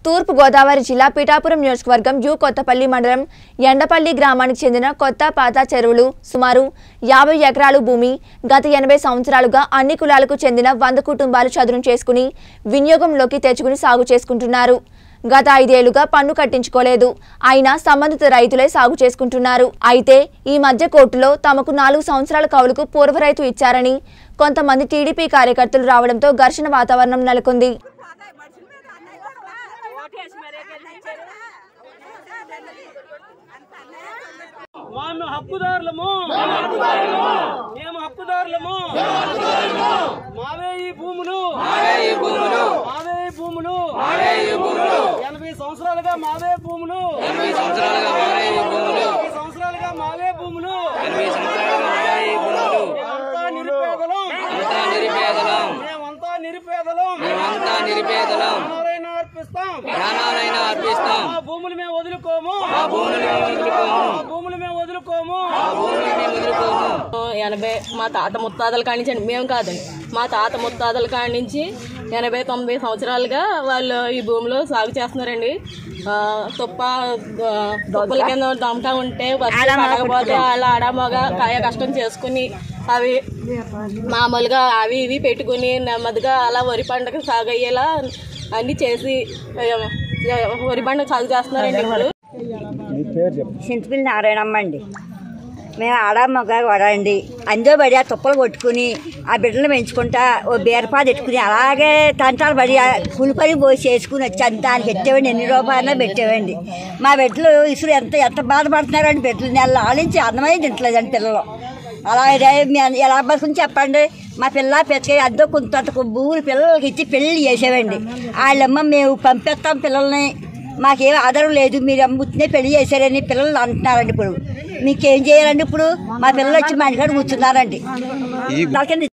తూర్పు గోదావరి జిల్లా పిఠాపురం నియోజకవర్గం యు కొత్తపల్లి మండలం ఎండపల్లి గ్రామానికి చెందిన కొత్త పాత చెరువులు సుమారు యాభై ఎకరాలు భూమి గత ఎనభై సంవత్సరాలుగా అన్ని కులాలకు చెందిన వంద కుటుంబాలు చదును చేసుకుని వినియోగంలోకి తెచ్చుకుని సాగు చేసుకుంటున్నారు గత ఐదేళ్లుగా పన్ను కట్టించుకోలేదు అయినా సంబంధిత రైతులే సాగు చేసుకుంటున్నారు అయితే ఈ మధ్య కోర్టులో తమకు నాలుగు సంవత్సరాల కౌలుకు పూర్వ రైతు ఇచ్చారని కొంతమంది టీడీపీ కార్యకర్తలు రావడంతో ఘర్షణ వాతావరణం నెలకొంది మేము హక్కుదారులము మేము హక్కుదారులము మావే ఈ భూములు మావే ఈ భూములు ఎనభై సంవత్సరాలుగా మావే భూములు ఎనభై సంవత్సరాలుగా మావే భూములు మేమంతా నిరుపేదలం మేమంతా నిరుపేదలం మేమంతా నిరుపేదలం ప్రాణాలైనా అర్పిస్తాం ప్రాణాలైనా అర్పిస్తాం ఆ భూములు మేము వదులుకోము ఆ భూములు మేము వదులుకోము ఆ భూములు మేము వదులుకోము ఆ భూములు మేము వదులుకోము ఎనభై మా తాత ముత్తాతల కాడి నుంచి మేము కాదండి మా తాత ముత్తాతల కాడి నుంచి ఎనభై తొంభై సంవత్సరాలుగా వాళ్ళు ఈ భూమిలో సాగు చేస్తున్నారండి ఆ, తుప్ప ఆ, తుప్పల కింద దమకా ఉంటే వర్షం పడకపోతే వాళ్ళు ఆడమగ కాయ కష్టం చేసుకుని అవి మామూలుగా అవి ఇవి పెట్టుకుని నెమ్మదిగా అలా వరి పంటకు సాగు అయ్యేలా అన్ని చేసి ఆ, వరి పంట సాగు చేస్తున్నారండి ఇప్పుడు చింతపిల్లి నారాయణమ్మ అండి మేము ఆడ మగ వడండి అందో పడి ఆ తుప్పలు కొట్టుకుని ఆ బిడ్డలు పెంచుకుంటా ఓ బీరపాదు పెట్టుకుని అలాగే తంటాలు పడి ఆ పులిపరి పోసి చేసుకుని వచ్చి అంత దానికి పెట్టేవండి ఎన్ని రూపాయలన్నా పెట్టేవండి మా బిడ్డలు ఇసురు ఎంత ఎంత బాధపడుతున్నారండి బిడ్డలు నెల ఆడించి అన్నమే తింటలేదండి పిల్లలు అలా ఇదే మీ అన్న- ఎలా బతుకుని చెప్పండి మా పిల్ల పెద్దగా అద్దె కొంత భూములు పిల్లలకి ఇచ్చి పెళ్లి చేసేవండి వాళ్ళమ్మ మేము పంపిస్తాం పిల్లల్ని మాకేం ఆధారం లేదు మీరు అమ్ముతున్నే పెళ్లి చేశారని పిల్లలు అంటున్నారండి ఇప్పుడు మీకేం చేయాలండి ఇప్పుడు మా పిల్లలు వచ్చి మా ఇంటికాడ కూర్చున్నారండి దానికన్నా